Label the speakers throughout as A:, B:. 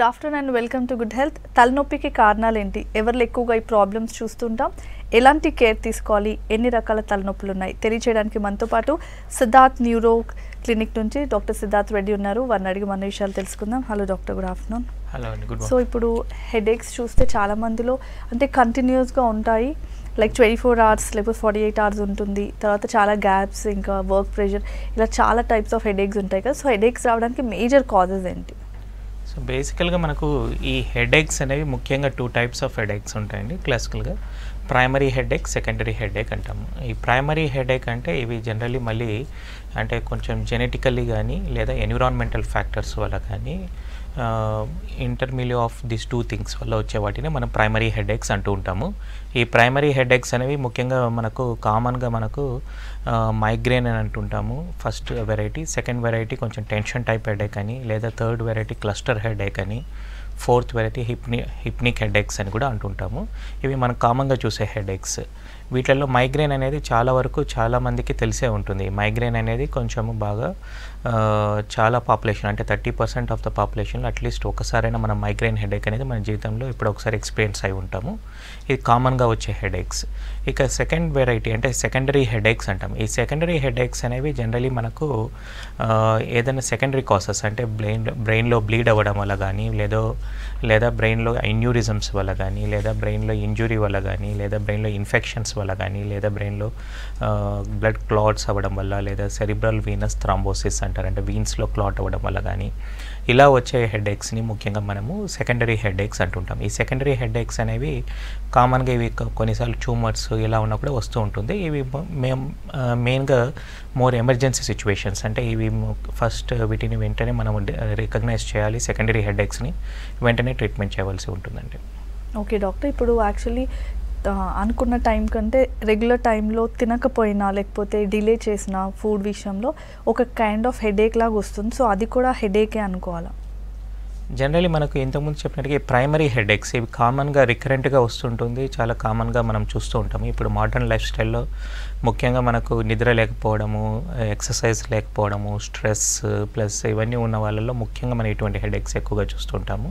A: Good afternoon and welcome to good health తలనొప్పికి కారణాలు ఏంటి ఎవరిలో ఎక్కువగా ఈ ప్రాబ్లమ్స్ చూస్తుంటాం ఎలాంటి కేర్ తీసుకోవాలి ఎన్ని రకాల తలనొప్పులు ఉన్నాయి తెలియచేయడానికి మనతో పాటు సిద్ధార్థ్ న్యూరో క్లినిక్ నుంచి డాక్టర్ సిద్ధార్థ్ రెడ్డి ఉన్నారు వారిని అడిగి మన విషయాలు తెలుసుకుందాం hello doctor good afternoon
B: hello అండి గుడ్
A: సో ఇప్పుడు హెడేక్స్ చూస్తే చాలా మందిలో అంటే కంటిన్యూస్గా ఉంటాయి లైక్ ట్వంటీ ఫోర్ అవర్స్ లేకపోతే ఫార్టీ ఎయిట్ అవర్స్ ఉంటుంది తర్వాత చాలా గ్యాప్స్ ఇంకా వర్క్ ప్రెషర్ ఇలా చాలా టైప్స్ ఆఫ్ హెడేక్స్ ఉంటాయి కదా సో హెడేక్స్ రావడానికి మేజర్ కాజెస్ ఏంటి
B: సో బేసికల్గా మనకు ఈ హెడేక్స్ అనేవి ముఖ్యంగా టూ టైప్స్ ఆఫ్ హెడేక్స్ ఉంటాయండి క్లాసికల్గా ప్రైమరీ హెడేక్ సెకండరీ హెడేక్ అంటాము ఈ ప్రైమరీ హెడేక్ అంటే ఇవి జనరల్లీ మళ్ళీ అంటే కొంచెం జెనెటికల్లీ కానీ లేదా ఎన్విరాన్మెంటల్ ఫ్యాక్టర్స్ వల్ల కానీ ఇంటర్మీలియో ఆఫ్ దిస్ టూ థింగ్స్ వల్ల వచ్చే వాటిని మనం ప్రైమరీ హెడేక్స్ అంటూ ఉంటాము ఈ ప్రైమరీ హెడేక్స్ అనేవి ముఖ్యంగా మనకు కామన్గా మనకు మైగ్రేన్ అని అంటుంటాము ఫస్ట్ వెరైటీ సెకండ్ వెరైటీ కొంచెం టెన్షన్ టైప్ హెడేక్ అని లేదా థర్డ్ వెరైటీ క్లస్టర్ హెడేక్ అని ఫోర్త్ వెరైటీ హిప్ని హిప్నిక్ హెడేక్స్ అని కూడా అంటుంటాము ఇవి మనం కామన్గా చూసే హెడేక్స్ వీటిల్లో మైగ్రేన్ అనేది చాలా వరకు చాలా మందికి తెలిసే ఉంటుంది మైగ్రేన్ అనేది కొంచెము బాగా చాలా పాపులేషన్ అంటే థర్టీ పర్సెంట్ ఆఫ్ ద పాపులేషన్లో అట్లీస్ట్ ఒకసారైనా మనం మైగ్రేన్ హెడేక్ అనేది మన జీవితంలో ఇప్పుడు ఒకసారి ఎక్స్పీరియన్స్ అయి ఉంటాము ఇది కామన్గా వచ్చే హెడేక్స్ ఇక సెకండ్ వెరైటీ అంటే సెకండరీ హెడేక్స్ అంటాం ఈ సెకండరీ హెడేక్స్ అనేవి జనరలీ మనకు ఏదైనా సెకండరీ కాసెస్ అంటే బ్రెయిన్ బ్రెయిన్లో బ్లీడ్ అవ్వడం వల్ల కానీ లేదో లేదా బ్రెయిన్లో ఇన్యూరిజమ్స్ వల్ల కానీ లేదా బ్రెయిన్లో ఇంజురీ వల్ల కానీ లేదా బ్రెయిన్లో ఇన్ఫెక్షన్స్ వల్ల కానీ లేదా బ్రెయిన్లో బ్లడ్ క్లాట్స్ అవ్వడం వల్ల లేదా సెరిబ్రల్ వీనస్ థ్రాంబోసిస్ అంటారు అంటే వీన్స్లో క్లాట్ అవ్వడం వల్ల కానీ ఇలా వచ్చే హెడేక్స్ని ముఖ్యంగా మనము సెకండరీ హెడేక్స్ అంటుంటాం ఈ సెకండరీ హెడేక్స్ అనేవి కామన్గా ఇవి కొన్నిసార్లు ట్యూమర్స్ ఇలా ఉన్నా కూడా వస్తూ ఉంటుంది ఇవి మేము మెయిన్గా మోర్ ఎమర్జెన్సీ సిచ్యువేషన్స్ అంటే ఇవి ఫస్ట్ వీటిని వెంటనే మనం రికగ్నైజ్ చేయాలి సెకండరీ హెడేక్స్ని వెంటనే ట్రీట్మెంట్ చేయవలసి ఉంటుందండి
A: ఓకే డాక్టర్ ఇప్పుడు యాక్చువల్లీ అనుకున్న టైం కంటే రెగ్యులర్ టైంలో తినకపోయినా లేకపోతే డిలే చేసిన ఫుడ్ విషయంలో ఒక కైండ్ ఆఫ్ హెడేక్ లాగా వస్తుంది సో అది కూడా హెడేకే అనుకోవాలా
B: జనరలీ మనకు ఇంతకుముందు చెప్పినట్టుగా ప్రైమరీ హెడేక్స్ ఇవి కామన్గా రికరెంట్గా వస్తుంటుంది చాలా కామన్గా మనం చూస్తూ ఉంటాము ఇప్పుడు మోడర్న్ లైఫ్ స్టైల్లో ముఖ్యంగా మనకు నిద్ర లేకపోవడము ఎక్సర్సైజ్ లేకపోవడము స్ట్రెస్ ప్లస్ ఇవన్నీ ఉన్న వాళ్ళలో ముఖ్యంగా మనం ఇటువంటి హెడేక్స్ ఎక్కువగా చూస్తుంటాము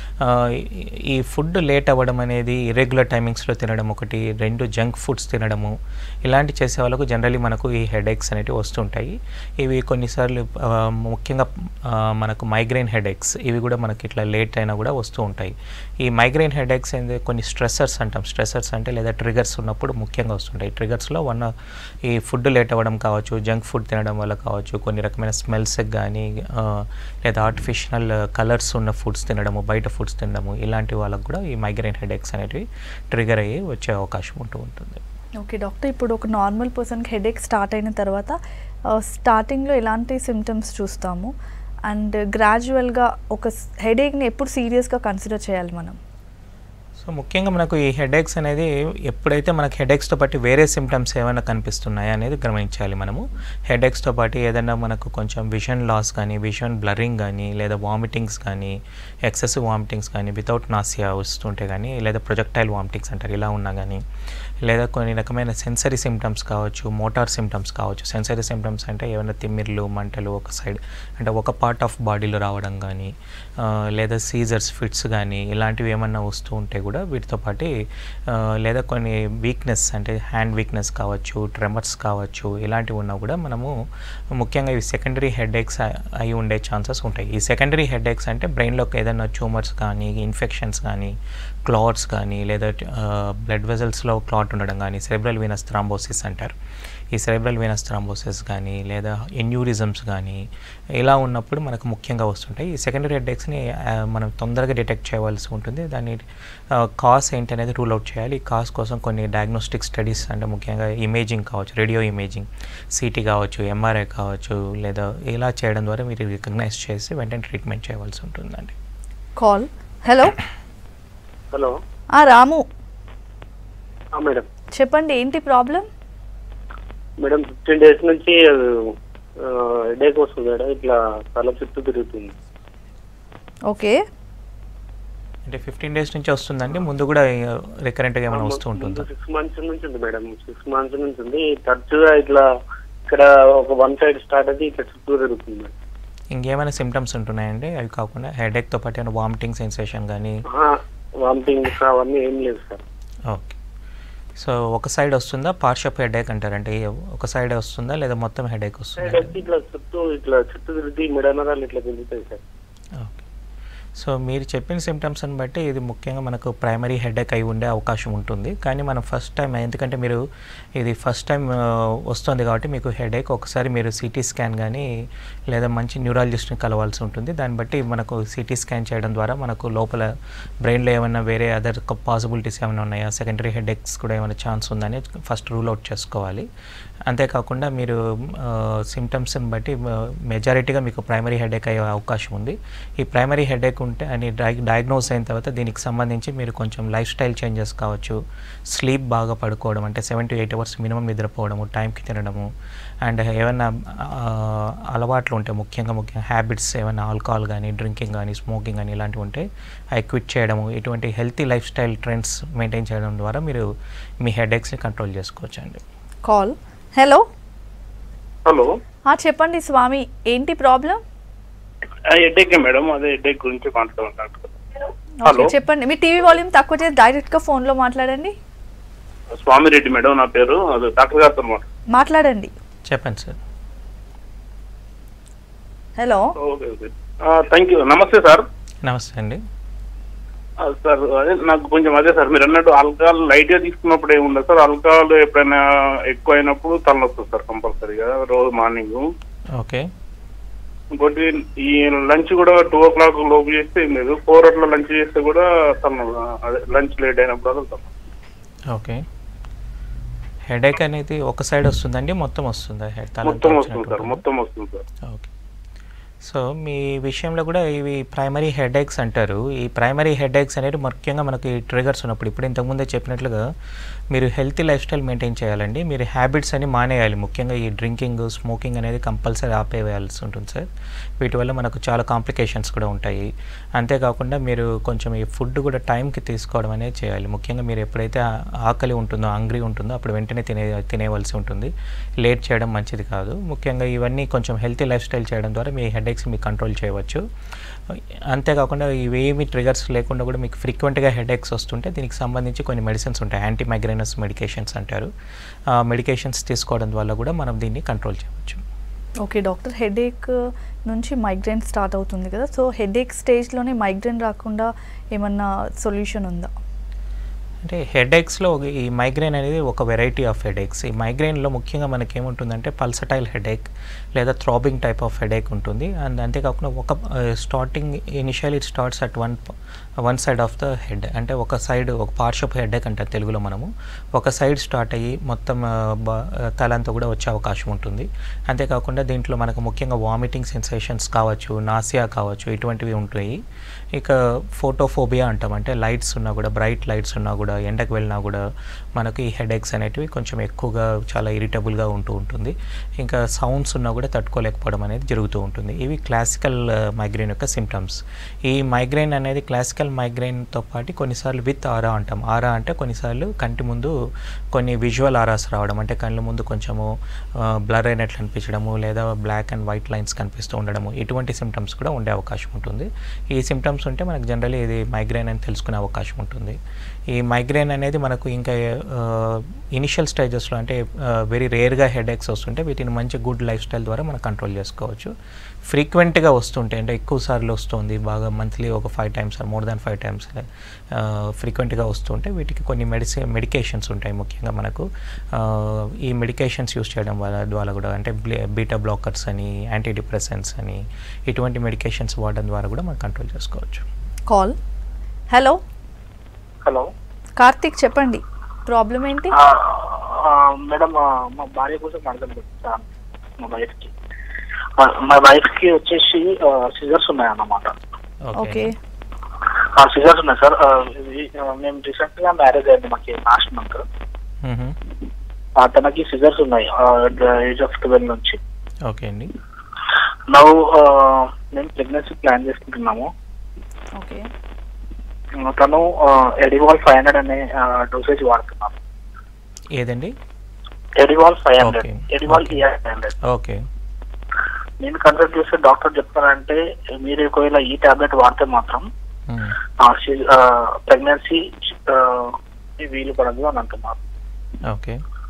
B: ఈ ఫుడ్ లేట్ అవ్వడం అనేది ఇరెగ్యులర్ టైమింగ్స్లో తినడం ఒకటి రెండు జంక్ ఫుడ్స్ తినడము ఇలాంటి చేసే వాళ్ళకు జనరలీ మనకు ఈ హెడేక్స్ అనేవి వస్తుంటాయి ఇవి కొన్నిసార్లు ముఖ్యంగా మనకు మైగ్రెయిన్ హెడేక్స్ ఇవి కూడా మనకి ఇట్లా లేట్ అయినా కూడా వస్తూ ఉంటాయి ఈ మైగ్రెయిన్ హెడేక్స్ ఏంది కొన్ని స్ట్రెసర్స్ అంటాం స్ట్రెసర్స్ అంటే లేదా ట్రిగర్స్ ఉన్నప్పుడు ముఖ్యంగా వస్తుంటాయి ట్రిగర్స్లో వన్ ఈ ఫుడ్ లేట్ అవ్వడం కావచ్చు జంక్ ఫుడ్ తినడం వల్ల కావచ్చు కొన్ని రకమైన స్మెల్స్ కానీ లేదా ఆర్టిఫిషియల్ కలర్స్ ఉన్న ఫుడ్స్ తినడము బయట ఫుడ్స్ తినడము ఇలాంటి వాళ్ళకు కూడా ఈ మైగ్రెయిన్ హెడేక్స్ అనేవి ట్రిగర్ అయ్యి వచ్చే అవకాశం ఉంటూ ఉంటుంది
A: ఓకే డాక్టర్ ఇప్పుడు ఒక నార్మల్ పర్సన్కి హెడేక్ స్టార్ట్ అయిన తర్వాత స్టార్టింగ్లో ఎలాంటి సిమ్టమ్స్ చూస్తాము అండ్ గ్రాడ్యువల్గా ఒక హెడేక్ని ఎప్పుడు సీరియస్గా కన్సిడర్ చేయాలి మనం
B: సో ముఖ్యంగా మనకు ఈ హెడేక్స్ అనేది ఎప్పుడైతే మనకు హెడేక్స్తో పాటు వేరే సిమ్టమ్స్ ఏమైనా కనిపిస్తున్నాయా అనేది గమనించాలి మనము హెడేక్స్తో పాటు ఏదైనా మనకు కొంచెం విజన్ లాస్ కానీ విజన్ బ్లరింగ్ కానీ లేదా వామిటింగ్స్ కానీ ఎక్సెసివ్ వామిటింగ్స్ కానీ వితౌట్ నాసియా వస్తుంటే కానీ లేదా ప్రొజెక్టైల్ వామిటింగ్స్ అంటారు ఇలా ఉన్నా కానీ లేదా కొన్ని రకమైన సెన్సరీ సిమ్టమ్స్ కావచ్చు మోటార్ సిమ్టమ్స్ కావచ్చు సెన్సరీ సిమ్టమ్స్ అంటే ఏమైనా తిమ్మిర్లు మంటలు ఒక సైడ్ అంటే ఒక పార్ట్ ఆఫ్ బాడీలో రావడం కానీ లేదా సీజర్స్ ఫిట్స్ కానీ ఇలాంటివి ఏమన్నా వస్తూ ఉంటే కూడా వీటితో పాటు లేదా కొన్ని వీక్నెస్ అంటే హ్యాండ్ వీక్నెస్ కావచ్చు ట్రెమర్స్ కావచ్చు ఇలాంటివి ఉన్నా కూడా మనము ముఖ్యంగా ఇవి సెకండరీ హెడేక్స్ అయి ఉండే ఛాన్సెస్ ఉంటాయి ఈ సెకండరీ హెడేక్స్ అంటే బ్రెయిన్లోకి ఏదైనా ట్యూమర్స్ కానీ ఇన్ఫెక్షన్స్ కానీ క్లాట్స్ కానీ లేదా బ్లడ్ వెజల్స్లో క్లాట్ ఉండడం కానీ సెరెబ్రల్ వీనస్ థ్రాంబోసిస్ అంటారు ఈ సెరెబ్రల్ వీనస్ థ్రాంబోసిస్ కానీ లేదా ఎన్యూరిజమ్స్ కానీ ఇలా ఉన్నప్పుడు మనకు ముఖ్యంగా వస్తుంటాయి ఈ సెకండరీ హెడ్ఏక్స్ని మనం తొందరగా డిటెక్ట్ చేయవలసి ఉంటుంది దాని కాస్ ఏంటి అనేది రూల్ అవుట్ చేయాలి ఈ కాస్ కోసం కొన్ని డయాగ్నోస్టిక్ స్టడీస్ అంటే ముఖ్యంగా ఇమేజింగ్ కావచ్చు రేడియో ఇమేజింగ్ సిటీ కావచ్చు ఎంఆర్ఐ కావచ్చు లేదా ఇలా చేయడం ద్వారా మీరు రికగ్నైజ్ చేసి వెంటనే ట్రీట్మెంట్ చేయవలసి ఉంటుందండి
A: call hello
C: hello
A: Ramu
C: madam
A: చెప్పండి ఏంటి ప్రాబ్లం
C: మేడం ఫిఫ్టీన్ డేస్ నుంచి హెడేక్ వస్తుంది మేడం ఇట్లా తల చుట్టూ తిరుగుతుంది
A: ఓకే
B: అంటే ఫిఫ్టీన్ డేస్ నుంచి వస్తుందండి ముందు కూడా రికరెంట్గా ఏమైనా వస్తూ ఉంటుందా
C: సిక్స్ మంత్స్ నుంచి ఉంది మేడం సిక్స్ మంత్స్ నుంచి ఉంది తరచుగా ఇట్లా ఇక్కడ ఒక వన్ సైడ్ స్టార్ట్ అయితే ఇట్లా చుట్టూ తిరుగుతుంది మేడం
B: ఇంకేమైనా సిమ్టమ్స్ ఉంటున్నాయండి అవి కాకుండా హెడేక్తో పాటు ఏమైనా వామిటింగ్ సెన్సేషన్ కానీ
C: వామిటింగ్ అవన్నీ ఏం లేదు సార్
B: ఓకే సో ఒక సైడ్ వస్తుందా పార్షప్ హెడేక్ అంటారంటే ఒక సైడ్ వస్తుందా లేదా మొత్తం హెడేక్ వస్తుందా
C: సైడ్ వచ్చి ఇట్లా చుట్టూ ఇట్లా చుట్టూ తిరిగి మెడనరాలు ఇట్లా తిరుగుతాయి సార్
B: ఓకే సో మీరు చెప్పిన సిమ్టమ్స్ని బట్టి ఇది ముఖ్యంగా మనకు ప్రైమరీ హెడేక్ అయి ఉండే అవకాశం ఉంటుంది కానీ మనం ఫస్ట్ టైం ఎందుకంటే మీరు ఇది ఫస్ట్ టైం వస్తుంది కాబట్టి మీకు హెడేక్ ఒకసారి మీరు సిటీ స్కాన్ కానీ లేదా మంచి న్యూరాలజిస్ట్ని కలవాల్సి ఉంటుంది దాన్ని బట్టి మనకు సిటీ స్కాన్ చేయడం ద్వారా మనకు లోపల బ్రెయిన్లో ఏమైనా వేరే అదర్ పాసిబిలిటీస్ ఏమైనా ఉన్నాయా సెకండరీ హెడేక్స్ కూడా ఏమైనా ఛాన్స్ ఉందని ఫస్ట్ రూల్ అవుట్ చేసుకోవాలి అంతేకాకుండా మీరు సిమ్టమ్స్ని బట్టి మెజారిటీగా మీకు ప్రైమరీ హెడేక్ అయ్యే అవకాశం ఉంది ఈ ప్రైమరీ హెడేక్ ఉంటే అని డై డయాగ్నోస్ అయిన తర్వాత దీనికి సంబంధించి మీరు కొంచెం లైఫ్ స్టైల్ చేంజెస్ కావచ్చు స్లీప్ బాగా పడుకోవడం అంటే seven to eight hours minimum నిద్రపోవడము టైంకి తినడము అండ్ ఏమైనా ఆ, అలవాట్లు ఉంటాయి ముఖ్యంగా ముఖ్యంగా హ్యాబిట్స్ ఏమైనా ఆల్కహాల్ కానీ డ్రింకింగ్ కానీ స్మోకింగ్ కానీ ఇలాంటివి ఉంటే అవి క్విట్ చేయడము ఇటువంటి healthy lifestyle trends maintain చేయడం ద్వారా మీరు మీ హెడేక్స్ని కంట్రోల్ చేసుకోవచ్చు అండి
A: కాల్ హలో
C: హలో
A: ఆ, చెప్పండి స్వామి ఏంటి ప్రాబ్లం
C: హెడేక్ మేడం అదే హెడేక్ గురించి మాట్లాడుతున్నాను
A: ఓకే
C: హలో.
A: చెప్పండి మీ టీవీ వాల్యూమ్ తక్కువ చేసి డైరెక్ట్గా ఫోన్లో మాట్లాడండి
C: స్వామిరెడ్డి మేడం నా పేరు అదే డాక్టర్ గారితో మాట్లాడు
A: మాట్లాడండి
B: చెప్పండి sir
A: hello
C: okay okay thank you నమస్తే సార్
B: నమస్తే అండి
C: ఆ, సార్ అదే నాకు కొంచెం అదే సార్ మీరు అన్నట్టు ఆల్కహాల్ లైట్ గా తీసుకున్నప్పుడు ఏముండదు సార్ ఆల్కహాల్ ఎప్పుడైనా ఎక్కువ అయినప్పుడు తలనొస్తుంది సార్ కంపల్సరీగా రోజు మార్నింగ్
B: ఓకే
C: ఇంకోటి ఈ లంచ్ కూడా టూ ఓ క్లాక్ లోపు చేస్తే ఏం లేదు ఫోర్ అట్లా లంచ్ చేస్తే కూడా తల అదే లంచ్ లేట్ అయినప్పుడు అసలు తల
B: ఓకే హెడేక్ అనేది ఒక సైడ్ వస్తుందండి మొత్తం వస్తుందా హెడ్ తలంతా
C: మొత్తం వస్తుంది
B: వచ్చినట్టు
C: సార్ మొత్తం వస్తుంది సార్
B: ఓకే సో మీ విషయంలో కూడా ఇవి ప్రైమరీ హెడేక్స్ అంటారు ఈ ప్రైమరీ హెడేక్స్ అనేవి ముఖ్యంగా మనకి ట్రిగర్స్ ఉన్నప్పుడు ఇప్పుడు ఇంతకుముందే చెప్పినట్లుగా మీరు హెల్తీ లైఫ్ స్టైల్ మెయింటైన్ చేయాలండి మీరు హ్యాబిట్స్ అని మానేయాలి ముఖ్యంగా ఈ డ్రింకింగ్ స్మోకింగ్ అనేది కంపల్సరీ ఆపేయాల్సి ఉంటుంది సార్ వీటి వల్ల మనకు చాలా కాంప్లికేషన్స్ కూడా ఉంటాయి అంతేకాకుండా మీరు కొంచెం ఈ ఫుడ్ కూడా టైంకి తీసుకోవడం అనేది చేయాలి ముఖ్యంగా మీరు ఎప్పుడైతే ఆ- ఆకలి ఉంటుందో అంగ్రీ ఉంటుందో అప్పుడు వెంటనే తినే తినేవలసి ఉంటుంది లేట్ చేయడం మంచిది కాదు ముఖ్యంగా ఇవన్నీ కొంచెం హెల్తీ లైఫ్ స్టైల్ చేయడం ద్వారా మీ హెడేక్స్ మీకు కంట్రోల్ చేయవచ్చు అంతేకాకుండా ఇవేమి ట్రిగర్స్ లేకుండా కూడా మీకు ఫ్రీక్వెంట్గా హెడేక్స్ వస్తుంటే దీనికి సంబంధించి కొన్ని మెడిసిన్స్ ఉంటాయి యాంటీ మైగ్రైనస్ మెడికేషన్స్ అంటారు ఆ మెడికేషన్స్ తీసుకోవడం వల్ల కూడా మనం దీన్ని కంట్రోల్ చేయవచ్చు
A: ఓకే డాక్టర్ హెడేక్ నుంచి మైగ్రేన్ స్టార్ట్ అవుతుంది కదా సో హెడేక్ స్టేజ్లోనే మైగ్రేన్ రాకుండా ఏమన్నా సొల్యూషన్ ఉందా
B: అంటే హెడేక్స్లో ఈ మైగ్రేన్ అనేది ఒక వెరైటీ ఆఫ్ హెడేక్స్ ఈ మైగ్రేన్లో ముఖ్యంగా మనకి ఏముంటుందంటే పల్సటైల్ హెడేక్ లేదా థ్రాబింగ్ టైప్ ఆఫ్ హెడేక్ ఉంటుంది అండ్ అంతేకాకుండా ఒక starting initial it starts at one one side of the head అంటే ఒక సైడ్ ఒక పార్షప్ హెడేక్ అంటారు తెలుగులో మనము ఒక సైడ్ స్టార్ట్ అయ్యి మొత్తం ఆ, బ- ఆ, తలంతా కూడా వచ్చే అవకాశం ఉంటుంది అంతేకాకుండా దీంట్లో మనకు ముఖ్యంగా వామిటింగ్ సెన్సేషన్స్ కావచ్చు నాసియా కావచ్చు ఇటువంటివి ఉంటాయి ఇక ఫోటోఫోబియా అంటాం అంటే లైట్స్ ఉన్నా కూడా బ్రైట్ లైట్స్ ఉన్నా కూడా ఎండకు వెళ్ళినా కూడా మనకి ఈ హెడేక్స్ అనేటివి కొంచెం ఎక్కువగా చాలా ఇరిటబుల్గా ఉంటూ ఉంటుంది ఇంకా సౌండ్స్ ఉన్నా కూడా తట్టుకోలేకపోవడం అనేది జరుగుతూ ఉంటుంది ఇవి క్లాసికల్ మైగ్రేన్ యొక్క సిమ్టమ్స్ ఈ మైగ్రేన్ అనేది క్లాసికల్ మైగ్రేన్తో పాటు కొన్నిసార్లు విత్ ఆరా అంటాం ఆరా అంటే కొన్నిసార్లు కంటి ముందు కొన్ని విజువల్ ఆరాస్ రావడం అంటే కళ్ళ ముందు కొంచెము బ్లర్ అయినట్లు అనిపించడము లేదా బ్లాక్ అండ్ వైట్ లైన్స్ కనిపిస్తూ ఉండడము ఇటువంటి సిమ్టమ్స్ కూడా ఉండే అవకాశం ఉంటుంది ఈ సిమ్టమ్స్ ఉంటే మనకు జనరల్లీ ఇది మైగ్రేన్ అని తెలుసుకునే అవకాశం ఉంటుంది ఈ మైగ్రేన్ అనేది మనకు ఇంకా ఇనిషియల్ స్టేజెస్లో అంటే వెరీ రేర్గా హెడేక్స్ వస్తుంటే వీటిని మంచి గుడ్ లైఫ్ స్టైల్ ద్వారా మనం కంట్రోల్ చేసుకోవచ్చు ఫ్రీక్వెంట్గా వస్తుంటే అంటే ఎక్కువ సార్లు వస్తుంది బాగా మంత్లీ ఒక five times or more than five times ఫ్రీక్వెంట్గా వస్తుంటే వీటికి కొన్ని మెడిసి మెడికేషన్స్ ఉంటాయి ముఖ్యంగా మనకు ఆ, ఈ మెడికేషన్స్ యూస్ చేయడం వల్ల ద్వారా కూడా అంటే బీటా బ్లాకర్స్ అని యాంటీ డిప్రెసెంట్స్ అని ఇటువంటి మెడికేషన్స్ వాడడం ద్వారా కూడా మనం కంట్రోల్ చేసుకోవచ్చు
A: కాల్ హలో
D: హలో
A: కార్తీక్ చెప్పండి ప్రాబ్లం ఏంటి
D: ఆ, ఆ, మేడం ఆ, మా భార్య కోసం అర్థం చెప్తాను మా వైఫ్ కి మా- మా వైఫ్ కి వచ్చేసి సిజర్స్ ఉన్నాయన్నమాట
A: ఓకే
D: ఆ సిజర్స్ ఉన్నాయి సార్ ఆ, ఇది, ఆ, మేము రీసెంట్ గా మ్యారేజ్ అయింది మాకు లాస్ట్ మంత్
B: మ్మ్.
D: తనకి సిజర్స్ ఉన్నాయి ఏజ్ ఆఫ్ ట్వెల్వ్ నుంచి
B: ఓకే అండి
D: నవ్వు మేము ప్రెగ్నెన్సీ ప్లాన్ చేసుకుంటున్నాము
A: ఓకే
D: ఆ, తను ఎడివాల్ ఫైవ్ హండ్రెడ్ అనే డోసేజ్ వాడుతున్నాను
B: ఏదండి
D: ఎడివాల్ ఫైవ్ హండ్రెడ్
B: Okay.
D: ఎడివాల్
B: Okay.
D: Year five hundred
B: okay
D: నేను కన్సల్ట్ చేస్తే డాక్టర్ చెప్తారంటే మీరు ఒకవేళ ఈ టాబ్లెట్ వాడితే మాత్రం
B: మ్మ్.
D: ప్రెగ్నెన్సీ వీలు పడదు అని అంటున్నారు
B: ఓకే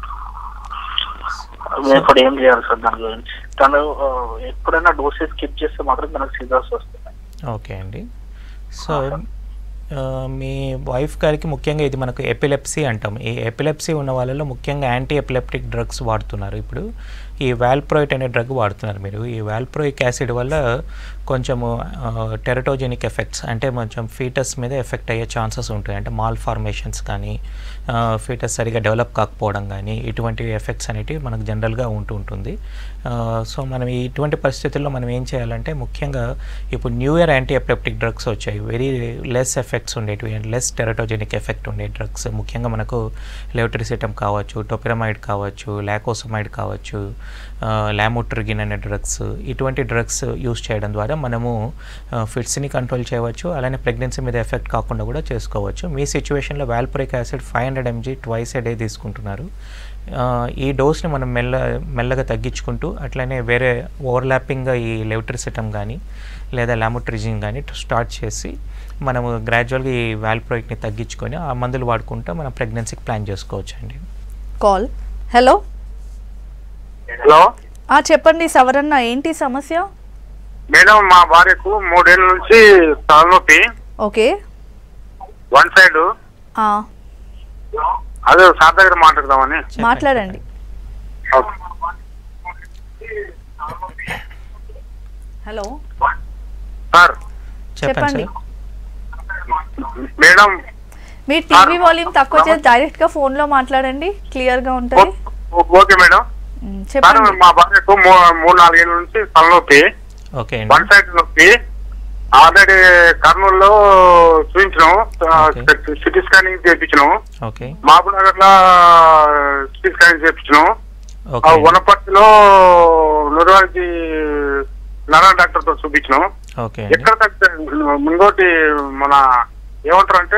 D: మేము ఇప్పుడు ఏం చేయాలి సార్ దాని గురించి తను ఆ, ఎప్పుడైనా డోసెస్ స్కిప్ చేస్తే మాత్రం మనకు సీజర్స్ వస్తున్నాయి
B: ఓకే అండి సో ఆ, మీ వైఫ్ గారికి ముఖ్యంగా ఇది మనకు ఎపిలెప్సీ అంటాం ఈ ఎపిలెప్సీ ఉన్న వాళ్ళలో ముఖ్యంగా యాంటీ ఎపిలెప్టిక్ డ్రగ్స్ వాడుతున్నారు ఇప్పుడు ఈ వాల్ప్రోయిట్ అనే డ్రగ్ వాడుతున్నారు మీరు ఈ వాల్ప్రోయిక్ యాసిడ్ వల్ల కొంచెము టెరటోజెనిక్ ఎఫెక్ట్స్ అంటే కొంచెం ఫీటస్ మీద ఎఫెక్ట్ అయ్యే ఛాన్సెస్ ఉంటాయి అంటే మాల్ ఫార్మేషన్స్ కానీ ఫీటస్ సరిగా డెవలప్ కాకపోవడం కానీ ఇటువంటి ఎఫెక్ట్స్ అనేటివి మనకు జనరల్గా ఉంటూ ఉంటుంది సో మనం ఈ ఇటువంటి పరిస్థితుల్లో మనం ఏం చేయాలంటే ముఖ్యంగా ఇప్పుడు newer anti epileptic drugs వచ్చాయి వెరీ లెస్ ఎఫెక్ట్స్ ఉండేటివి అండ్ లెస్ టెరటోజెనిక్ ఎఫెక్ట్ ఉండే డ్రగ్స్ ముఖ్యంగా మనకు లెవటరిసిటమ్ కావచ్చు టొపిరమైడ్ కావచ్చు లాకోసమైడ్ కావచ్చు లామోట్రిగిన్ అనే డ్రగ్స్ ఇటువంటి డ్రగ్స్ యూస్ చేయడం ద్వారా మనము ఫిట్స్ని కంట్రోల్ చేయవచ్చు అలానే ప్రెగ్నెన్సీ మీద ఎఫెక్ట్ కాకుండా కూడా చేసుకోవచ్చు మీ సిచ్యువేషన్లో valproic acid five hundred mg twice a day తీసుకుంటున్నారు ఆ, ఈ డోస్ని మనం మెల్ల మెల్లగా తగ్గించుకుంటూ అట్లనే వేరే ఓవర్లాపింగ్గా ఈ లెవట్రిసిటమ్ కానీ లేదా లామోట్రిజిన్ కానీ స్టార్ట్ చేసి మనము గ్రాడ్యువల్గా ఈ వాల్ప్రోయిక్ని తగ్గించుకొని ఆ మందులు వాడుకుంటూ మనం ప్రెగ్నెన్సీకి ప్లాన్ చేసుకోవచ్చు అండి
A: కాల్ హలో
C: హలో
A: ఆ చెప్పండి సవరన్న ఏంటి సమస్య
C: మేడం మా భార్యకు మూడేళ్ల నుంచి తలనొప్పి
A: ఓకే
C: వన్ సైడ్
A: ఆ,
C: అదే సార్ దగ్గర మాట్లాడదామని
A: మాట్లాడండి హలో
C: సార్
B: చెప్పండి
A: చెప్పండి.
B: సార్
C: మేడం
A: మీ టీవీ వాల్యూమ్ తక్కువ చేసి డైరెక్ట్ గా ఫోన్ లో మాట్లాడండి క్లియర్ గా ఉంటుంది
C: ఓ- ఓకే మేడం
A: మ్,
C: సార్
A: చెప్పండి
C: మా భార్యకు మూ- మూడు నాలుగేళ్ల నుంచి తలనొప్పి
B: ఓకే
C: వన్
B: అండి
C: సైడ్ నొప్పి ఆల్రెడీ కర్నూలులో చూపించినాం
B: Okay.
C: సిటీ స్కానింగ్ చేయించినాం
B: ఓకే
C: మహబూబ్నగర్ లో సిటీ స్కానింగ్ చేయించినాం ఆ
B: ఓకే
C: వనపర్తిలో నురవారికి నారాయణ డాక్టర్ తో చూపించినాం
B: ఓకే అండి
C: ఎక్కడ తగ్గితే ముందోటి మన ఏమంటారు అంటే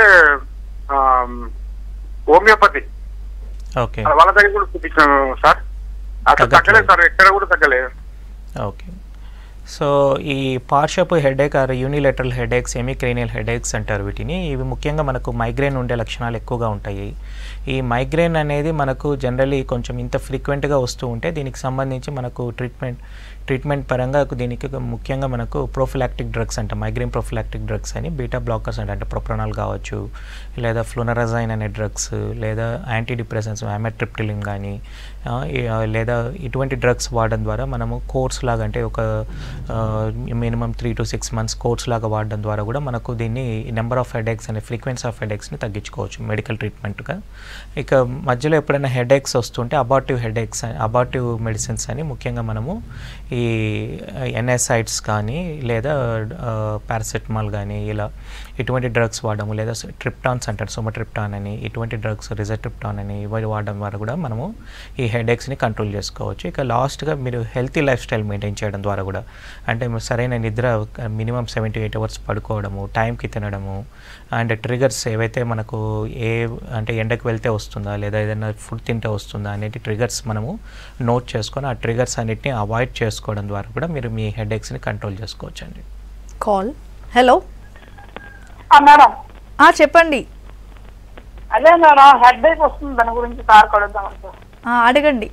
C: హోమియోపతి
B: ఓకే
C: వాళ్ళ దగ్గర కూడా చూపించాం సార్ అక్కడ
B: తగ్గట్లేదు.
C: తగ్గలేదు సార్ ఎక్కడ కూడా తగ్గలేదు
B: ఓకే సో ఈ పార్షప్ headache or unilateral headaches hemicranial headaches అంటారు వీటిని ఇవి ముఖ్యంగా మనకు మైగ్రేన్ ఉండే లక్షణాలు ఎక్కువగా ఉంటాయి ఈ మైగ్రేన్ అనేది మనకు జనరలీ కొంచెం ఇంత ఫ్రీక్వెంట్గా వస్తూ ఉంటే దీనికి సంబంధించి మనకు ట్రీట్మెంట్ ట్రీట్మెంట్ పరంగా దీనికి ముఖ్యంగా మనకు ప్రోఫిలాక్టిక్ డ్రగ్స్ అంట మైగ్రేన్ ప్రోఫిలాక్టిక్ డ్రగ్స్ అని బీటా బ్లాకర్స్ అంటే అంటే ప్రొప్రనాల్ కావచ్చు లేదా ఫ్లోనరజైన్ అనే డ్రగ్స్ లేదా యాంటీ డిప్రెసెన్స్ ఆమెట్రిప్టిలిన్ కానీ ఆ, ఈ- ఆ, లేదా ఇటువంటి డ్రగ్స్ వాడడం ద్వారా మనము కోర్స్ లాగా అంటే ఒక minimum three to six months course లాగా వాడడం ద్వారా కూడా మనకు దీన్ని నెంబర్ ఆఫ్ హెడేక్స్ అనే ఫ్రీక్వెన్సీ ఆఫ్ హెడేక్స్ని తగ్గించుకోవచ్చు మెడికల్ ట్రీట్మెంట్గా ఇక మధ్యలో ఎప్పుడైనా హెడేక్స్ వస్తుంటే అబార్టివ్ హెడేక్స్ అబార్టివ్ మెడిసిన్స్ అని ముఖ్యంగా మనము ఈ ఎన్ఎసైడ్స్ కానీ లేదా పారాసెటమాల్ కానీ ఇలా ఇటువంటి డ్రగ్స్ వాడము లేదా ట్రిప్టాన్స్ అంటారు సోమట్రిప్టాన్ అని ఇటువంటి డ్రగ్స్ రిజట్రిప్టాన్ అని ఇవి వాడడం ద్వారా కూడా మనము ఈ హెడేక్స్ని కంట్రోల్ చేసుకోవచ్చు ఇక లాస్ట్గా మీరు హెల్తీ లైఫ్ స్టైల్ మెయింటైన్ చేయడం ద్వారా కూడా అంటే మీరు సరైన నిద్ర minimum seven to eight hours పడుకోవడము టైంకి తినడము అండ్ ట్రిగర్స్ ఏవైతే మనకు ఏ అంటే ఎండకు వెళ్తే వస్తుందా లేదా ఏదైనా ఫుడ్ తింటే వస్తుందా అనేది ట్రిగర్స్ మనము నోట్ చేసుకొని ఆ ట్రిగర్స్ అన్నిటిని అవాయిడ్ చేసుకోవడం ద్వారా కూడా మీరు మీ హెడేక్స్ని కంట్రోల్ చేసుకోవచ్చు అండి
A: కాల్ హలో
E: ఆ, మేడం
A: ఆ చెప్పండి
E: అదే మేడం హెడ్ ఏక్ వస్తుంది దాని గురించి సార్ కడుద్దాం సార్
A: ఆ, అడగండి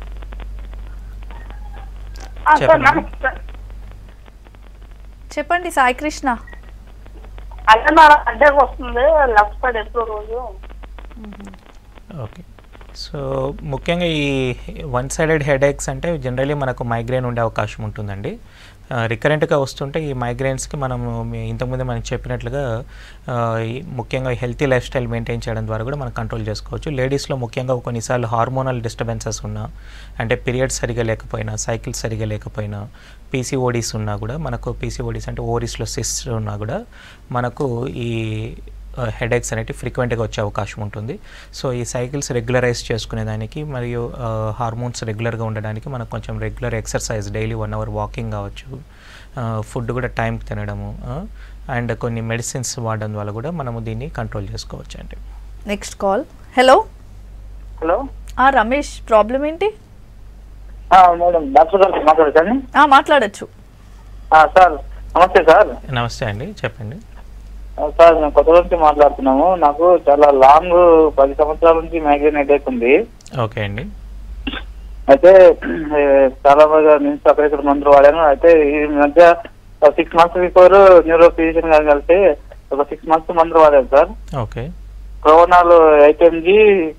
E: ఆ, సార్
B: చెప్పండి.
E: నమస్తే
A: చెప్పండి సాయి కృష్ణ
E: అదే మేడం హెడ్ ఏక్ వస్తుంది లెఫ్ట్ సైడ్ ఎప్పుడు రోజు
B: ఓకే సో ముఖ్యంగా ఈ వన్ సైడెడ్ హెడేక్స్ అంటే జనరలీ మనకు మైగ్రేన్ ఉండే అవకాశం ఉంటుందండి రికరెంట్గా వస్తుంటే ఈ మైగ్రేన్స్కి మనము మీ- ఇంతకుముందే మనం చెప్పినట్లుగా ఆ, ఈ ముఖ్యంగా హెల్తీ లైఫ్ స్టైల్ మెయింటైన్ చేయడం ద్వారా కూడా మనం కంట్రోల్ చేసుకోవచ్చు లేడీస్లో ముఖ్యంగా కొన్నిసార్లు హార్మోనల్ డిస్టర్బెన్సెస్ ఉన్నా అంటే పీరియడ్స్ సరిగా లేకపోయినా సైకిల్స్ సరిగా లేకపోయినా పీసీఓడీస్ ఉన్నా కూడా మనకు పీసీఓడీస్ అంటే ఓవరీస్లో సిస్ ఉన్నా కూడా మనకు ఈ హెడేక్స్ అనేవి ఫ్రీక్వెంట్గా వచ్చే అవకాశం ఉంటుంది సో ఈ సైకిల్స్ రెగ్యులరైజ్ చేసుకునేదానికి మరియు హార్మోన్స్ రెగ్యులర్గా ఉండడానికి మనకు కొంచెం regular exercise daily one hour walking కావచ్చు ఫుడ్ కూడా టైంకి తినడము అండ్ కొన్ని మెడిసిన్స్ వాడడం వల్ల కూడా మనము దీన్ని కంట్రోల్ చేసుకోవచ్చు అండి
A: నెక్స్ట్ కాల్ హలో
D: హలో
A: ఆ రమేష్ ప్రాబ్లం ఏంటి
D: ఆ, మేడం డాక్టర్ గారు మాట్లాడతాను
A: ఆ, మాట్లాడొచ్చు
D: సార్ నమస్తే సార్
B: నమస్తే అండి చెప్పండి
D: ఆ, సార్ మేము కొత్త నుంచి మాట్లాడుతున్నాము నాకు చాలా లాంగ్ పది సంవత్సరాల నుంచి మైగ్రేన్ హెడేక్ ఉంది
B: ఓకే అండి
D: అయితే ఏ, చాలా బాగా నేను అక్కడ ఇక్కడ మందులు వాడాను అయితే ఈ మధ్య six months before neuro physician గారు కలిసి ఒక సిక్స్ మంత్స్ మందులు వాడాను సార్
B: ఓకే
D: క్రోనాలు ఎయిట్ ఎంజీ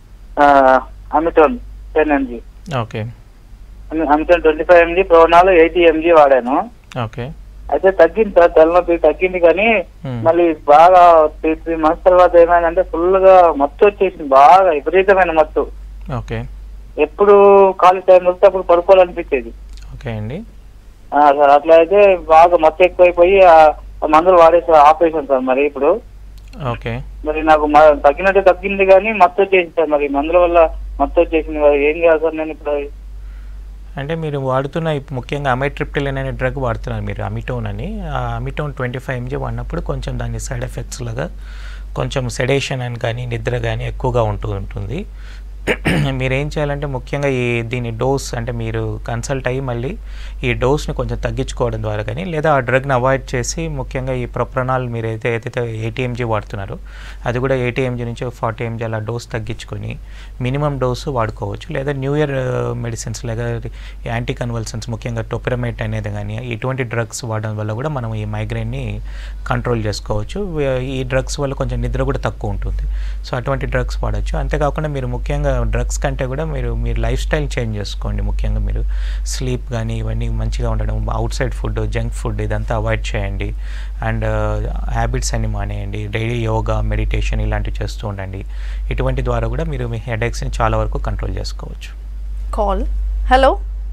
D: అమిటోన్ టెన్ ఎంజీ
B: ఓకే
D: అమిటోన్ ట్వంటీ ఫైవ్ ఎంజీ క్రోనాలు ఎయిటీ ఎంజీ వాడాను
B: ఓకే
D: అయితే తగ్గింది సార్ తలనొప్పి తగ్గింది కానీ
B: Hmm.
D: మళ్ళీ బాగా త్రీ త్రీ మంత్స్ తర్వాత ఏమైందంటే ఫుల్ గా మత్తు వచ్చేసింది బాగా విపరీతమైన మత్తు
B: ఓకే
D: ఎప్పుడు ఖాళీ టైం వస్తే అప్పుడు పడుకోవాలనిపించేది
B: ఓకే అండి
D: ఆ, సార్ అట్లా అయితే బాగా మత్తు ఎక్కువైపోయి ఆ ఆ మందులు వాడేసి ఆపేసాను సార్ మరి ఇప్పుడు
B: ఓకే
D: మరి నాకు మ- తగ్గినట్టు తగ్గింది కానీ మత్తు వచ్చేసింది సార్ మరి మందుల వల్ల మత్తు వచ్చేసింది మరి ఏం చేయాలి సార్ నేను ఇప్పుడు
B: అంటే మీరు వాడుతున్న ఇప్ ముఖ్యంగా అమైట్రిప్టిలిన్ అనే డ్రగ్ వాడుతున్నారు మీరు అమిటోన్ అని ఆ అమిటోన్ ట్వంటీ ఫైవ్ ఎంజీ వాడినప్పుడు కొంచెం దాని సైడ్ ఎఫెక్ట్స్ లాగా కొంచెం సెడేషన్ అని కానీ నిద్ర కానీ ఎక్కువగా ఉంటూ ఉంటుంది మీరు ఏం చేయాలంటే ముఖ్యంగా ఈ దీని డోస్ అంటే మీరు కన్సల్ట్ అయ్యి మళ్ళీ ఈ డోస్ని కొంచెం తగ్గించుకోవడం ద్వారా కానీ లేదా ఆ డ్రగ్ని అవాయిడ్ చేసి ముఖ్యంగా ఈ ప్రొప్రనాల్ మీరు అయితే ఏదైతే ఏటీఎంజీ వాడుతున్నారో అది కూడా ఏటీఎంజీ నుంచి ఫార్టీ ఎంజీ అలా డోస్ తగ్గించుకొని మినిమం డోసు వాడుకోవచ్చు లేదా న్యూ ఇయర్ మెడిసిన్స్ లేదా యాంటీ కన్వల్సన్స్ ముఖ్యంగా టొపిరమైట్ అనేది కానీ ఇటువంటి డ్రగ్స్ వాడడం వల్ల కూడా మనం ఈ మైగ్రేన్ని కంట్రోల్ చేసుకోవచ్చు వే- ఈ డ్రగ్స్ వల్ల కొంచెం నిద్ర కూడా తక్కువ ఉంటుంది సో అటువంటి డ్రగ్స్ వాడచ్చు అంతేకాకుండా మీరు ముఖ్యంగా డ్రగ్స్ కంటే కూడా మీరు మీరు లైఫ్ స్టైల్ చేంజ్ చేసుకోండి ముఖ్యంగా మీరు స్లీప్ కానీ ఇవన్నీ మంచిగా ఉండడం outside food junk food ఇదంతా అవాయిడ్ చేయండి అండ్ హ్యాబిట్స్ అన్ని మానేయండి డైలీ యోగా మెడిటేషన్ ఇలాంటివి చేస్తూ ఉండండి ఇటువంటి ద్వారా కూడా మీరు మీ హెడేక్స్ని చాలా వరకు కంట్రోల్ చేసుకోవచ్చు
A: కాల్ హలో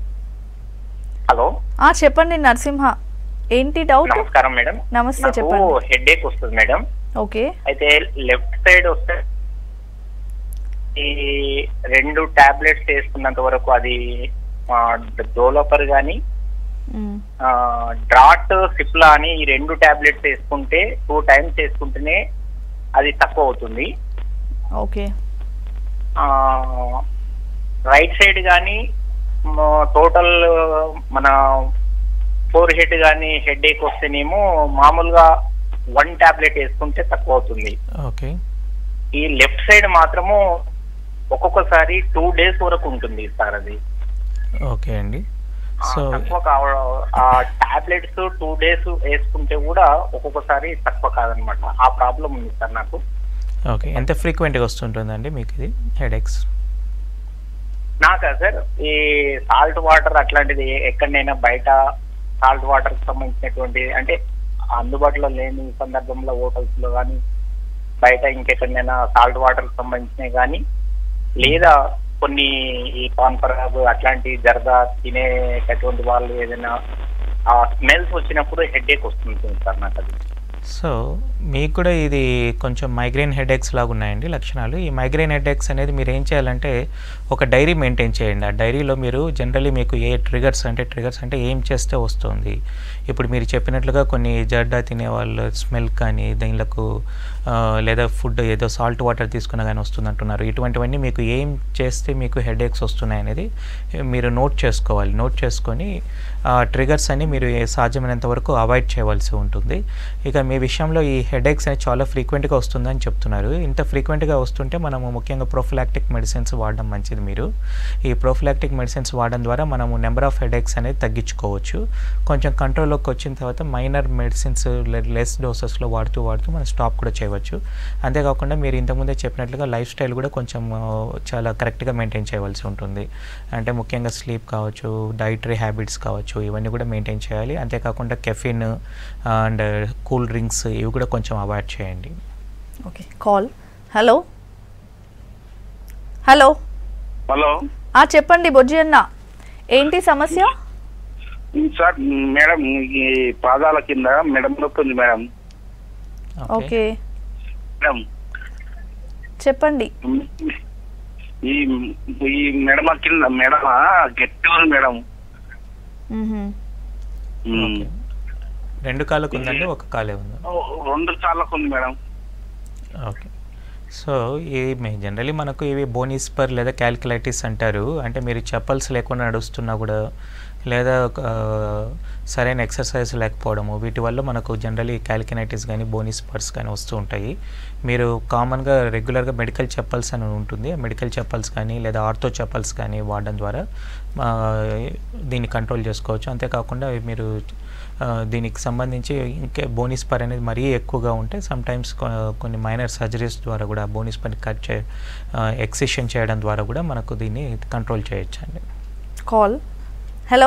F: హలో
A: ఆ చెప్పండి నరసింహ ఏంటి డౌట్
F: నమస్కారం మేడం
A: నమస్తే,
F: నాకు
A: చెప్పండి.
F: హెడ్ ఏక్ వస్తుంది మేడం
A: ఓకే
F: అయితే లెఫ్ట్ సైడ్ వస్తే ఈ రెండు టాబ్లెట్స్ వేసుకున్నంత వరకు అది డోలోపర్ కానీ
A: మ్మ్.
F: డ్రాట్ సిప్లా అని ఈ రెండు టాబ్లెట్స్ వేసుకుంటే టూ టైమ్స్ వేసుకుంటేనే అది తక్కువ అవుతుంది
A: ఓకే
F: రైట్ సైడ్ కానీ టోటల్ మన ఫోర్ హెడ్ కానీ హెడ్ ఏక్ వస్తేనేమో మామూలుగా వన్ టాబ్లెట్ వేసుకుంటే తక్కువ అవుతుంది
B: ఓకే
F: ఈ లెఫ్ట్ సైడ్ మాత్రము ఒక్కొక్కసారి టూ డేస్ వరకు ఉంటుంది సార్ అది
B: ఓకే అండి
F: ఆ,
B: సో
F: తక్కువ కావడం ఆ టాబ్లెట్స్ టూ డేస్ వేసుకుంటే కూడా ఒక్కొక్కసారి తక్కువ కాదనమాట ఆ ప్రాబ్లం ఉంది సార్ నాకు
B: ఓకే ఎంత ఫ్రీక్వెంట్గా వస్తుంటుందండి మీకు ఇది హెడేక్స్
F: నాకా సార్ ఈ సాల్ట్ వాటర్ అట్లాంటిది ఎక్కడైనా బయట సాల్ట్ వాటర్ సంబంధించినటువంటి అంటే అందుబాటులో లేని సందర్భంలో హోటల్స్ లో కానీ బయట ఇంకెక్కడైనా సాల్ట్ వాటర్ సంబంధించినవి కానీ లేదా కొన్ని ఈ పాన్ పరాగు అట్లాంటి జరదా తినేటటువంటి వాళ్ళు ఏదైనా ఆ స్మెల్స్ వచ్చినప్పుడు హెడ్ ఏక్ వస్తుంది సార్ నాకు అది
B: సో మీకు కూడా ఇది కొంచెం మైగ్రేన్ హెడేక్స్ లాగా ఉన్నాయండి లక్షణాలు ఈ మైగ్రేన్ హెడేక్స్ అనేది మీరు ఏం చేయాలంటే ఒక డైరీ మెయింటైన్ చేయండి ఆ డైరీలో మీరు జనరలీ మీకు ఏ ట్రిగర్స్ అంటే ట్రిగర్స్ అంటే ఏం చేస్తే వస్తుంది ఇప్పుడు మీరు చెప్పినట్లుగా కొన్ని జడ్డా తినే వాళ్ళు స్మెల్ కానీ దీనిలకు ఆ, లేదా ఫుడ్ ఏదో సాల్ట్ వాటర్ తీసుకున్నా కానీ వస్తుంది అంటున్నారు ఇటువంటివన్నీ మీకు ఏం చేస్తే మీకు హెడేక్స్ వస్తున్నాయి అనేది మీరు నోట్ చేసుకోవాలి నోట్ చేసుకొని ఆ ట్రిగర్స్ అని మీరు ఏ సాధ్యమైనంత వరకు అవాయిడ్ చేయవలసి ఉంటుంది ఇక మీ విషయంలో ఈ హెడేక్స్ అనేది చాలా ఫ్రీక్వెంట్గా వస్తుందని చెప్తున్నారు ఇంత ఫ్రీక్వెంట్గా వస్తుంటే మనము ముఖ్యంగా ప్రొఫిలాక్టిక్ మెడిసిన్స్ వాడడం మంచిది మీరు ఈ ప్రొఫిలాక్టిక్ మెడిసిన్స్ వాడడం ద్వారా మనము నెంబర్ ఆఫ్ హెడేక్స్ అనేది తగ్గించుకోవచ్చు కొంచెం కంట్రోల్లోకి వచ్చిన తర్వాత మైనర్ మెడిసిన్స్ లెస్ డోసెస్లో వాడుతూ వాడుతూ మనం స్టాప్ కూడా చేయవచ్చు అంతేకాకుండా మీరు ఇంతకుముందే చెప్పినట్లుగా లైఫ్ స్టైల్ కూడా కొంచెం ఆ, చాలా కరెక్ట్గా మెయింటైన్ చేయవలసి ఉంటుంది అంటే ముఖ్యంగా స్లీప్ కావచ్చు డైటరీ హ్యాబిట్స్ కావచ్చు ఇవన్నీ కూడా మెయింటైన్ చేయాలి అంతేకాకుండా కెఫిన్ అండ్ కూల్ డ్రింక్స్ ఇవి కూడా కొంచెం అవాయిడ్ చేయండి
A: okay call hello hello
C: hello
A: ఆ చెప్పండి బొజ్జి అన్న ఏంటి సమస్య
C: సార్ మేడం ఈ పాదాల కింద మెడం నొప్పి ఉంది మేడం
A: ఓకే
C: మేడం
A: చెప్పండి
C: ఈ ఈ మెడమ కింద మెడమ గట్టి ఉంది మేడం
A: మ్మ్హ.
B: ఓకే రెండు కాళ్ళకు ఉందండి ఒక కాలే ఉంది
C: రెండు సార్లకు ఉంది మేడం
B: ఓకే సో ఈ జనరలీ మనకు ఇవి బోనిస్పర్ లేదా క్యాల్కులైటిస్ అంటారు అంటే మీరు చెప్పల్స్ లేకుండా నడుస్తున్నా కూడా లేదా ఒక, సరైన ఎక్సర్సైజ్ లేకపోవడము వీటి వల్ల మనకు జనరలీ క్యాల్కినైటిస్ కానీ బోనిస్పర్స్ కానీ వస్తూ ఉంటాయి మీరు కామన్గా రెగ్యులర్గా మెడికల్ చెప్పల్స్ అని ఉంటుంది ఆ మెడికల్ చెప్పల్స్ కానీ లేదా ఆర్థో చెప్పల్స్ కానీ వాడడం ద్వారా ఆ, దీన్ని కంట్రోల్ చేసుకోవచ్చు అంతేకాకుండా మీరు ఆ, దీనికి సంబంధించి ఇంకే బోనిస్ పర్ అనేది మరీ ఎక్కువగా ఉంటే సమ్ టైమ్స్ కొన్ని మైనర్ సర్జరీస్ ద్వారా కూడా బోనిస్ పని కట్ చే ఎక్సిషన్ చేయడం ద్వారా కూడా మనకు దీన్ని కంట్రోల్ చేయొచ్చు అండి
A: కాల్ హలో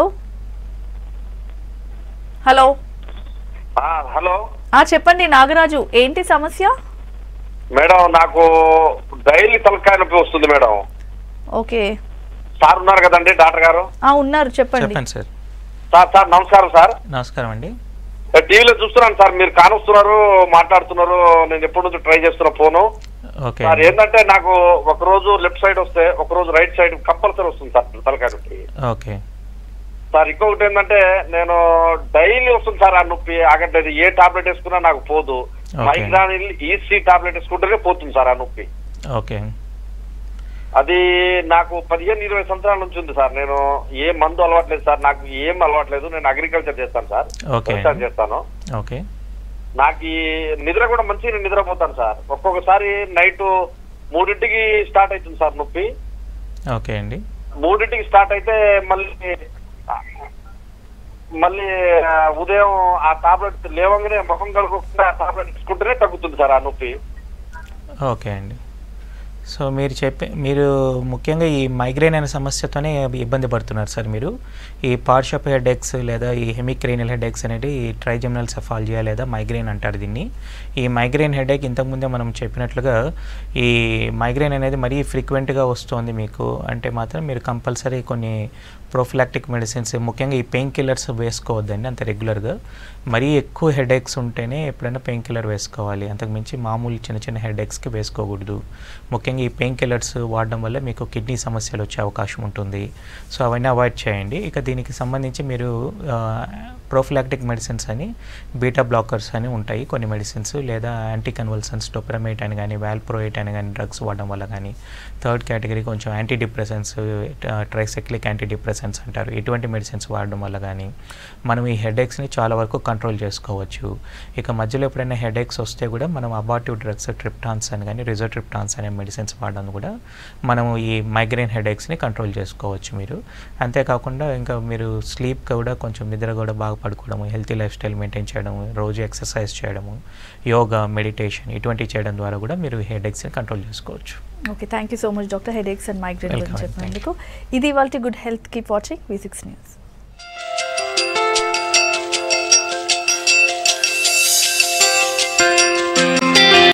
A: హలో
G: హలో
A: ఆ చెప్పండి నాగరాజు ఏంటి సమస్య
G: మేడం నాకు డైలీ తలకాయ నొప్పి వస్తుంది మేడం
A: ఓకే
G: సార్ ఉన్నారు కదండి డాక్టర్ గారు
A: ఆ ఉన్నారు చెప్పండి
B: చెప్పండి సార్
G: సార్ సార్ నమస్కారం సార్
B: నమస్కారం అండి
G: టీవీలో చూస్తున్నాను సార్ మీరు కానొస్తున్నారు మాట్లాడుతున్నారు నేను ఎప్పటి నుంచి ట్రై చేస్తున్నా ఫోను
B: ఓకే
G: సార్ ఏంటంటే నాకు ఒక రోజు లెఫ్ట్ సైడ్ వస్తే ఒక రోజు రైట్ సైడ్ కంపల్సరీ వస్తుంది సార్ తలకాయ నొప్పి
B: ఓకే
G: సార్ ఇంకొకటి ఏంటంటే నేను డైలీ వస్తుంది సార్ ఆ నొప్పి ఆగట్లేదు ఏ టాబ్లెట్ వేసుకున్నా నాకు పోదు
B: Okay.
G: మైగ్రానిల్ ఈసీ టాబ్లెట్ వేసుకుంటేనే పోతుంది సార్ ఆ నొప్పి
B: ఓకే
G: అది నాకు పదిహేను ఇరవై సంవత్సరాల నుంచి ఉంది సార్ నేను ఏ మందు అలవాట్లేదు సార్ నాకు ఏం అలవాట్లేదు నేను అగ్రికల్చర్ చేస్తాను సార్
B: Okay.
G: వ్యవసాయం చేస్తాను
B: ఓకే
G: నాకు ఈ నిద్ర కూడా మంచిగా నిద్రపోతాను సార్ ఒక్కొక్కసారి నైట్ మూడింటికి స్టార్ట్ అవుతుంది సార్ నొప్పి
B: ఓకే అండి
G: మూడింటికి స్టార్ట్ అయితే మళ్ళీ మళ్ళీ ఆ, ఉదయం ఆ టాబ్లెట్ లేవంగానే ముఖం కడుక్కోకుండా ఆ టాబ్లెట్ తీసుకుంటేనే తగ్గుతుంది సార్ ఆ నొప్పి
B: ఓకే అండి సో మీరు చెప్పే మీరు ముఖ్యంగా ఈ మైగ్రేన్ అనే సమస్యతోనే ఇబ్బంది పడుతున్నారు సార్ మీరు ఈ పార్షప్ హెడేక్స్ లేదా ఈ హెమిక్రేనియల్ హెడేక్స్ అనేది ఈ ట్రైజెమినల్ సెఫాలజియా లేదా మైగ్రేన్ అంటారు దీన్ని ఈ మైగ్రేన్ హెడేక్ ఇంతకుముందే మనం చెప్పినట్లుగా ఈ మైగ్రేన్ అనేది మరీ ఫ్రీక్వెంట్గా వస్తుంది మీకు అంటే మాత్రం మీరు కంపల్సరీ కొన్ని ప్రోఫిలాక్టిక్ మెడిసిన్స్ ముఖ్యంగా ఈ పెయిన్ కిల్లర్స్ వేసుకోవద్దండి అంత రెగ్యులర్గా మరీ ఎక్కువ హెడేక్స్ ఉంటేనే ఎప్పుడైనా పెయిన్ కిల్లర్ వేసుకోవాలి అంతకుమించి మామూలు చిన్న చిన్న హెడేక్స్కి వేసుకోకూడదు ముఖ్యంగా ఈ పెయిన్ కిల్లర్స్ వాడడం వల్ల మీకు కిడ్నీ సమస్యలు వచ్చే అవకాశం ఉంటుంది సో అవన్నీ అవాయిడ్ చేయండి ఇక దీనికి సంబంధించి మీరు ప్రోఫిలాక్టిక్ మెడిసిన్స్ అని బీటా బ్లాకర్స్ అని ఉంటాయి కొన్ని మెడిసిన్స్ లేదా యాంటీ కన్వల్సన్స్ టోప్రమేట్ అని కానీ వాల్ప్రోయేట్ అని కానీ డ్రగ్స్ వాడడం వల్ల కానీ థర్డ్ కేటగిరీ కొంచెం antidepressants tricyclic antidepressants అంటారు ఇటువంటి మెడిసిన్స్ వాడడం వల్ల కానీ మనం ఈ హెడేక్స్ని చాలా వరకు కంట్రోల్ చేసుకోవచ్చు ఇక మధ్యలో ఎప్పుడైనా హెడేక్స్ వస్తే కూడా మనం అబార్టివ్ డ్రగ్స్ ట్రిప్టాన్స్ అని కానీ రిజోట్రిప్టాన్స్ అనే మెడిసిన్స్ వాడడం కూడా మనం ఈ మైగ్రేన్ హెడేక్స్ని కంట్రోల్ చేసుకోవచ్చు మీరు అంతేకాకుండా ఇంకా మీరు స్లీప్ కూడా కొంచెం నిద్ర కూడా బాగా పడుకోవడము హెల్తీ లైఫ్ స్టైల్ మెయింటైన్ చేయడము రోజు ఎక్సర్సైజ్ చేయడము యోగా మెడిటేషన్ ఇటువంటివి చేయడం ద్వారా కూడా మీరు హెడేక్స్ని కంట్రోల్ చేసుకోవచ్చు
A: okay thank you so much doctor headaches and migraine
B: Welcome,
A: గురించి
B: thank you.
A: చెప్పినందుకు ఇది వాళ్ళ good health keep watching V six news